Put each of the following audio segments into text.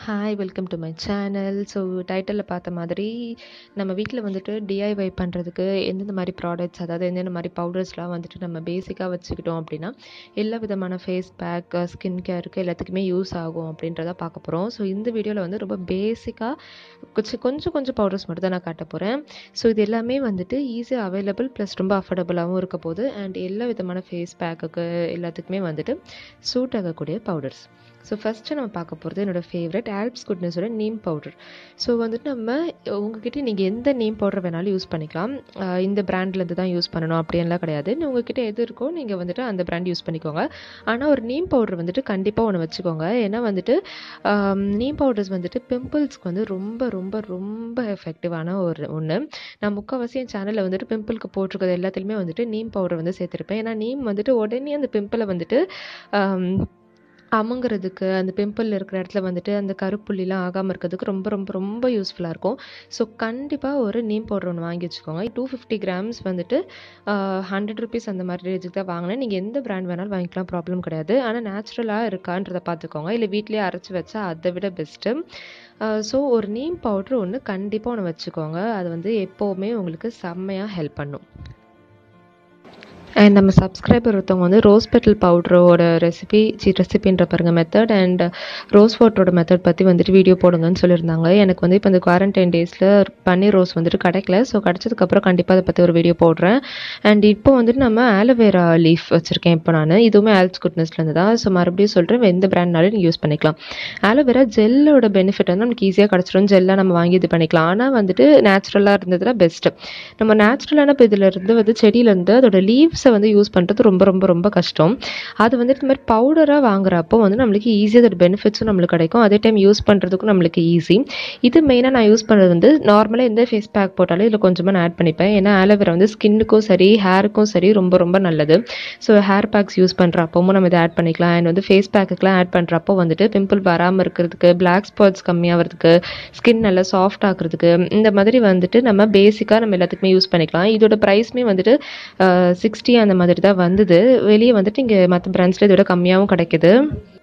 hi welcome to my channel so டைட்டிலில் பார்த்த மாதிரி நம்ம வீட்டில் வந்துட்டு டிஐஒய் பண்ணுறதுக்கு எந்தெந்த மாதிரி ப்ராடக்ட்ஸ் அதாவது எந்தெந்த மாதிரி பவுடர்ஸ்லாம் வந்துட்டு நம்ம பேசிக்காக வச்சுக்கிட்டோம் அப்படின்னா எல்லா விதமான ஃபேஸ் பேக் ஸ்கின் கேருக்கு எல்லாத்துக்குமே யூஸ் ஆகும் அப்படின்றத பார்க்க போகிறோம் ஸோ இந்த வீடியோவில் வந்து ரொம்ப பேசிக்காக கொஞ்சம் கொஞ்சம் கொஞ்சம் பவுடர்ஸ் மட்டும் தான் நான் காட்ட போகிறேன் ஸோ இது எல்லாமே வந்துட்டு ஈஸியாக அவைலபிள் ப்ளஸ் ரொம்ப அஃபோர்டபுளாகவும் இருக்க போகுது அண்ட் எல்லா விதமான ஃபேஸ் பேக்குக்கு எல்லாத்துக்குமே வந்துட்டு சூட் ஆகக்கூடிய பவுடர்ஸ் ஸோ ஃபஸ்ட்டு நம்ம பார்க்க போகிறது என்னோடய ஃபேவரட் ஆல்ப்ஸ் குட்னஸோட நீம் பவுடர் ஸோ வந்துட்டு நம்ம உங்ககிட்ட நீங்கள் எந்த நீம் பவுடர் வேணாலும் யூஸ் பண்ணிக்கலாம் ஆஹ் இந்த பிராண்ட்லேருந்து தான் யூஸ் பண்ணணும் அப்படின்லாம் கிடையாது உங்ககிட்ட எது இருக்கோ நீங்கள் வந்துட்டு அந்த பிராண்ட் யூஸ் பண்ணிக்கோங்க ஆனால் ஒரு நீம் பவுடர் வந்துட்டு கண்டிப்பாக ஒன்று வச்சுக்கோங்க ஏன்னா வந்துட்டு ஆம், நீம் பவுடர்ஸ் வந்துட்டு பிம்பிள்ஸ்க்கு வந்து ரொம்ப ரொம்ப ரொம்ப எஃபெக்டிவான ஒரு ஒன்று நான் முக்கால்வாசி என் சேனலில் வந்துட்டு பிம்பிளுக்கு போட்டிருக்கிறது எல்லாத்துலேயுமே வந்துட்டு நீம் பவுடர் வந்து சேர்த்துருப்பேன் ஏன்னா நீம் வந்துட்டு உடனே அந்த பிம்பிளை வந்துட்டு ஆம், அமுங்கிறதுக்கு அந்த பிம்பிள் இருக்கிற இடத்துல வந்துட்டு அந்த கருப்புள்ளிலாம் ஆகாமல் இருக்கிறதுக்கு ரொம்ப ரொம்ப ரொம்ப யூஸ்ஃபுல்லாக இருக்கும் ஸோ கண்டிப்பாக ஒரு நீம் பவுடர் ஒன்று வாங்கி வச்சுக்கோங்க டூ ஃபிஃப்டி கிராம்ஸ் வந்துட்டு ஹண்ட்ரட் ருபீஸ் அந்த மாதிரி ரேஞ்சுக்கு தான் வாங்கினேன் நீங்கள் எந்த பிராண்ட் வேணாலும் வாங்கிக்கலாம் ப்ராப்ளம் கிடையாது ஆனால் நேச்சுரலாக இருக்கான்றதை பார்த்துக்கோங்க இல்லை வீட்லேயே அரைச்சி வச்சா அதை விட பெஸ்ட்டு ஸோ ஒரு நீம் பவுட்ரு ஒன்று கண்டிப்பாக ஒன்று வச்சுக்கோங்க அது வந்து எப்போவுமே உங்களுக்கு செம்மையாக ஹெல்ப் பண்ணும் அண்ட் நம்ம சப்ஸ்கிரைபர் ஒருத்தவங்க வந்து ரோஸ் பெட்டல் பவுடரோட ரெசிபி சி ரெசிபின்ற பாருங்க மெத்தட் அண்ட் ரோஸ் வாட்டரோட மெத்தட் பற்றி வந்துட்டு வீடியோ போடுங்கன்னு சொல்லியிருந்தாங்க எனக்கு வந்து இப்போ இந்த குவாரண்டைன் டேஸில் பன்னீர் ரோஸ் வந்துட்டு கிடைக்கல ஸோ கிடச்சதுக்கப்புறம் கண்டிப்பாக அதை பற்றி ஒரு வீடியோ போடுறேன் அண்ட் இப்போ வந்துட்டு நம்ம ஆலோவேரா லீஃப் வச்சுருக்கேன் இப்போ நான் இதுவுமே ஆல்ஸ் குட்னஸ்லேருந்து தான் ஸோ மறுபடியும் சொல்கிறேன் எந்த பிராண்ட்னாலும் நீங்கள் யூஸ் பண்ணிக்கலாம் ஆலோவேரா ஜெல்லோட பெனிஃபிட் வந்து நமக்கு ஈஸியாக கிடச்சிரும் ஜெல்லாக நம்ம வாங்கி இது பண்ணிக்கலாம் ஆனால் வந்துட்டு நேச்சுரலாக இருந்ததுன்னா பெஸ்ட்டு நம்ம நேச்சுரலான இப்போ இதில் இருந்து வந்து செடியிலேருந்து அதோட லீவ்ஸை வந்து யூஸ் பண்ணுறது ரொம்ப ரொம்ப ரொம்ப கஷ்டம் அது வந்துட்டு இந்த மாதிரி பவுடராக வாங்குறப்போ வந்து நம்மளுக்கு ஈஸியாக அதோட பெனிஃபிட்ஸும் நம்மளுக்கு கிடைக்கும் அதே டைம் யூஸ் பண்ணுறதுக்கும் நம்மளுக்கு ஈஸி இது மெயினாக நான் யூஸ் பண்ணுறது வந்து நார்மலாக எந்த ஃபேஸ் பேக் போட்டாலும் இதில் கொஞ்சமாக நான் ஆட் பண்ணிப்பேன் ஏன்னா ஆலோவேரா வந்து ஸ்கின்னுக்கும் சரி ஹேருக்கும் சரி ரொம்ப ரொம்ப நல்லது ஸோ ஹேர் பேக்ஸ் யூஸ் பண்ணுறப்பவும் நம்ம இதை ஆட் பண்ணிக்கலாம் அண்ட் வந்து ஃபேஸ் பேக்குக்கெலாம் ஆட் பண்ணுறப்போ வந்துட்டு பிம்பிள் வராமல் இருக்கிறதுக்கு பிளாக் ஸ்பாட்ஸ் கம்மியாகிறதுக்கு ஸ்கின் நல்லா சாஃப்ட் ஆகுறதுக்கு இந்த மாதிரி வந்துட்டு நம்ம பேசிக்காக நம்ம எல்லாத்துக்குமே யூஸ் பண்ணிக்கலாம் இதோட ப்ரைஸ்மே வந்துட்டு சிக்ஸ்டி அந்த மாதிரி தான் வந்தது வெளியே வந்துட்டு இங்கே மற்ற பிராண்ட்ஸில் இதோட கம்மியாகவும் கிடைக்குது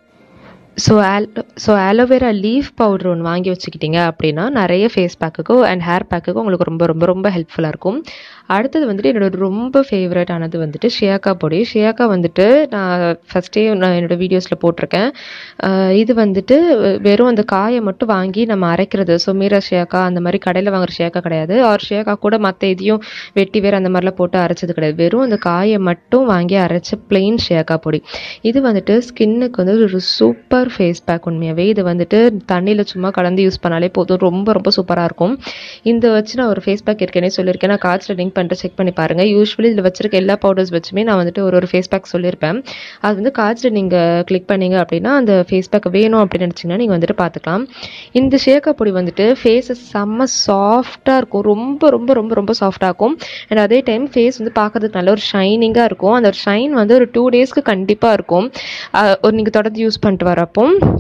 so all so aloe vera leaf powder ஒன்று வாங்கி வச்சுக்கிட்டீங்க அப்படின்னா நிறைய ஃபேஸ் பேக்குக்கும் அண்ட் ஹேர் பேக்குக்கும் உங்களுக்கு ரொம்ப ரொம்ப ரொம்ப ஹெல்ப்ஃபுல்லாக இருக்கும் அடுத்தது வந்துட்டு என்னோட ரொம்ப ஃபேவரட் ஆனது வந்துட்டு ஷியாக்கா பொடி ஷியாக்கா வந்துட்டு நான் ஃபஸ்ட்டே நான் என்னோட வீடியோஸில் போட்டிருக்கேன் ஆஹ் இது வந்துட்டு வெறும் அந்த காயை மட்டும் வாங்கி நம்ம அரைக்கிறது ஸோ மீரா ஷியாக்கா அந்த மாதிரி கடையில் வாங்குற ஷியாக்கா கிடையாது ஆர் ஷியாக்கா கூட மற்ற இதையும் வெட்டி வேறு அந்த மாதிரிலாம் போட்டு அரைச்சது கிடையாது வெறும் அந்த காயை மட்டும் வாங்கி அரைச்ச பிளெயின் ஷியாக்கா பொடி இது வந்துட்டு ஸ்கின்னுக்கு வந்து ஒரு சூப்பர் ஃபேஸ் பேக் உண்மையாகவே இது வந்துட்டு தண்ணியில் சும்மா கலந்து யூஸ் பண்ணாலே போதும் ரொம்ப ரொம்ப சூப்பராக இருக்கும் இந்த வச்சு நான் ஒரு ஃபேஸ் பேக் இருக்கேனே சொல்லியிருக்கேன் நான் கார்ட்ஸில் லிங்க் பண்ணிட்டு செக் பண்ணி பாருங்கள் யூஸ்வலி இதில் வச்சிருக்க எல்லா பவுடர்ஸ் வச்சுமே நான் வந்துட்டு ஒரு ஒரு ஃபேஸ் பேக் சொல்லியிருப்பேன் அது வந்து கார்ட்ஸில் நீங்கள் கிளிக் பண்ணீங்க அப்படின்னா அந்த ஃபேஸ் பேக் வேணும் அப்படின்னு நினச்சிங்கன்னா நீங்கள் வந்துட்டு பார்த்துக்கலாம் இந்த ஷேக்கா பொடி வந்துட்டு ஃபேஸை செம்ம சாஃப்டாக இருக்கும் ரொம்ப ரொம்ப ரொம்ப ரொம்ப சாஃப்டாக இருக்கும் அண்ட் அதே டைம் ஃபேஸ் வந்து பார்க்கறதுக்கு நல்ல ஒரு ஷைனிங்காக இருக்கும் அந்த ஒரு ஷைன் வந்து ஒரு டூ டேஸ்க்கு கண்டிப்பாக இருக்கும் அஹ் ஒரு நீங்கள் தொடர்ந்து யூஸ் பண்ணிட்டு வரப்போ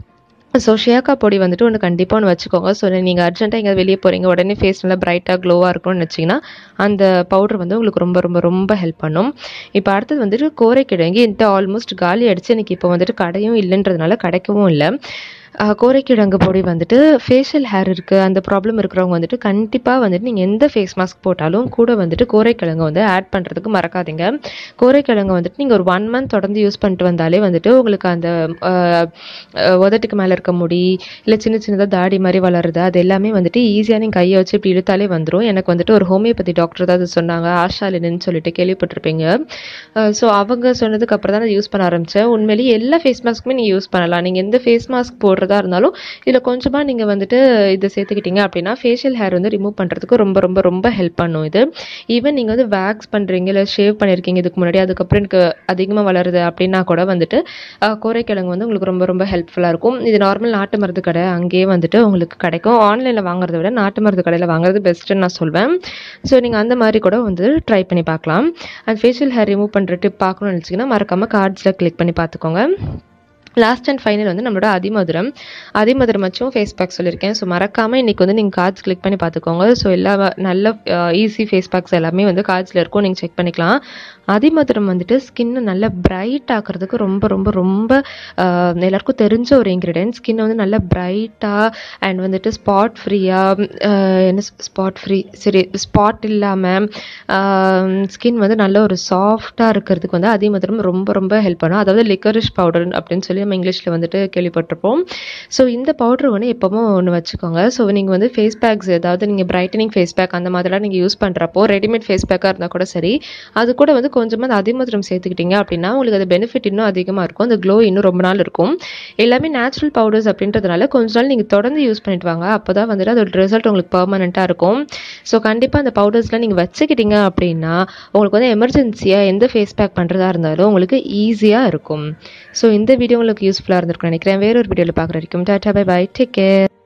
ஸோ ஷேக்கா பொடி வந்துட்டு ஒன்று கண்டிப்பாக ஒன்று வச்சுக்கோங்க ஸோ நீங்கள் அர்ஜென்ட்டாக எங்கேயாவது வெளியே போகிறீங்க உடனே ஃபேஸ் நல்லா பிரைட்டாக க்ளோவாக இருக்கும்னு வச்சிங்கன்னா அந்த பவுடர் வந்து உங்களுக்கு ரொம்ப ரொம்ப ரொம்ப ஹெல்ப் பண்ணும் இப்போ அடுத்தது வந்துட்டு கோரைக்கிழங்கு இந்த ஆல்மோஸ்ட் காலி அடிச்சு எனக்கு இப்போ வந்துட்டு கடையும் இல்லைன்றதுனால கிடைக்கவும் இல்லை ஆஹ் கோரைக்கிழங்கு பொடி வந்துட்டு ஃபேஷியல் ஹேர் இருக்குது அந்த ப்ராப்ளம் இருக்கிறவங்க வந்துட்டு கண்டிப்பாக வந்துட்டு நீங்கள் எந்த ஃபேஸ் மாஸ்க் போட்டாலும் கூட வந்துட்டு கோரைக்கிழங்கு வந்து ஆட் பண்ணுறதுக்கு மறக்காதீங்க கோரைக்கிழங்கு வந்துட்டு நீங்கள் ஒரு ஒன் மந்த் தொடர்ந்து யூஸ் பண்ணிட்டு வந்தாலே வந்துட்டு உங்களுக்கு அந்த ஆஹ், ஆஹ், உதட்டுக்கு மேலே இருக்க முடி இல்லை சின்ன சின்னதாக தாடி மாதிரி வளருது அது எல்லாமே வந்துட்டு ஈஸியாக நீங்கள் கையை வச்சு இப்படி இழுத்தாலே வந்துடும் எனக்கு வந்துட்டு ஒரு ஹோமியோபதி டாக்டர் தான் அது சொன்னாங்க ஆஷாலின்னு சொல்லிட்டு கேள்விப்பட்டிருப்பீங்க ஸோ அவங்க சொன்னதுக்கு அப்புறம் தான் நான் யூஸ் பண்ண ஆரம்பித்தேன் உண்மையிலேயே எல்லா ஃபேஸ் மாஸ்க்குமே நீங்கள் யூஸ் பண்ணலாம் நீங்கள் எந்த ஃபேஸ் மாஸ்க் போடுறதா இருந்தாலும் இதில் கொஞ்சமாக நீங்கள் வந்துட்டு இதை சேர்த்துக்கிட்டீங்க அப்படின்னா ஃபேஷியல் ஹேர் வந்து ரிமூவ் பண்ணுறதுக்கு ரொம்ப ரொம்ப ரொம்ப ஹெல்ப் பண்ணும் இது ஈவன் நீங்கள் வந்து வேக்ஸ் பண்ணுறீங்க இல்லை ஷேவ் பண்ணியிருக்கீங்க இதுக்கு முன்னாடி அதுக்கப்புறம் எனக்கு அதிகமாக வளருது அப்படின்னா கூட வந்துட்டு அஹ், கோரைக்கிழங்கு வந்து உங்களுக்கு ரொம்ப ரொம்ப ஹெல்ப்ஃபுல்லாக இருக்கும் இது நார்மல் நாட்டு மருந்து கடை அங்கேயே வந்துட்டு உங்களுக்கு கிடைக்கும் ஆன்லைனில் வாங்குறத விட நாட்டு மருந்து கடையில் வாங்குறது பெஸ்ட்டுன்னு நான் சொல்வேன் ஸோ நீங்கள் அந்த மாதிரி கூட வந்து ட்ரை பண்ணி பார்க்கலாம் அண்ட் ஃபேஷியல் ஹேர் ரிமூவ் பண்ணுற டிப் பார்க்கணும்னு நினச்சிங்கன்னா மறக்காமல் கார்ட்ஸில் கிளிக் பண்ணி பார்த்துக்கோங்க லாஸ்ட் அண்ட் ஃபைனல் வந்து நம்மளோட அதிமதுரம் அதிமதுரம் வச்சும் ஃபேஸ் பேக் சொல்லியிருக்கேன் ஸோ மறக்காமல் இன்றைக்கி வந்து நீங்கள் கார்ட்ஸ் கிளிக் பண்ணி பார்த்துக்கோங்க ஸோ எல்லா நல்ல ஈஸி ஃபேஸ் பேக்ஸ் எல்லாமே வந்து கார்ட்ஸில் இருக்கும் நீங்கள் செக் பண்ணிக்கலாம் அதிமதுரம் வந்துட்டு ஸ்கின்னை நல்லா பிரைட் ஆக்கிறதுக்கு ரொம்ப ரொம்ப ரொம்ப ஆஹ், எல்லாருக்கும் தெரிஞ்ச ஒரு இன்க்ரீடியன்ட் ஸ்கின்னை வந்து நல்லா பிரைட்டாக அண்ட் வந்துட்டு ஸ்பாட் ஃப்ரீயாக என்ன ஸ்பாட் ஃப்ரீ சரி ஸ்பாட் இல்லாமல் ஸ்கின் வந்து நல்ல ஒரு சாஃப்டாக இருக்கிறதுக்கு வந்து அதிமதுரம் ரொம்ப ரொம்ப ஹெல்ப் பண்ணும் அதாவது லிக்கரிஷ் பவுடர் அப்படின்னு சொல்லி நம்ம இங்கிலீஷில் வந்துட்டு கேள்விப்பட்டிருப்போம் ஸோ இந்த பவுடர் வந்து எப்போவும் ஒன்று வச்சுக்கோங்க ஸோ நீங்கள் வந்து ஃபேஸ் பேக்ஸ் ஏதாவது நீங்கள் பிரைட்டனிங் ஃபேஸ் பேக் அந்த மாதிரிலாம் நீங்கள் யூஸ் பண்ணுறப்போ ரெடிமேட் ஃபேஸ் பேக்காக இருந்தால் கூட சரி அது கூட வந்து கொஞ்சமாக அந்த அதிமதுரம் சேர்த்துக்கிட்டீங்க அப்படின்னா உங்களுக்கு அது பெனிஃபிட் இன்னும் அதிகமாக இருக்கும் அந்த க்ளோ இன்னும் ரொம்ப நாள் இருக்கும் எல்லாமே நேச்சுரல் பவுடர்ஸ் அப்படின்றதுனால கொஞ்ச நாள் நீங்கள் தொடர்ந்து யூஸ் பண்ணிட்டு வாங்க அப்போ தான் வந்துட்டு அதோட ரிசல்ட் உங்களுக்கு பர்மனெண்ட்டாக இருக்கும் ஸோ கண்டிப்பாக அந்த பவுடர்ஸ்லாம் நீங்கள் வச்சுக்கிட்டீங்க அப்படின்னா உங்களுக்கு வந்து எமர்ஜென்சியாக எந்த ஃபேஸ் பேக் பண்ணுறதா இருந்தாலும் உங்களுக்கு ஈஸியாக இருக்கும் ஸோ இந்த வீடியோ உங்களுக்கு யூஸ்ஃபுல்லாக இருந்திருக்கும் நினைக்கிறேன் வேற ஒரு வீடியோவில் பார்க்குற வரைக்கும் ta ta bye bye take care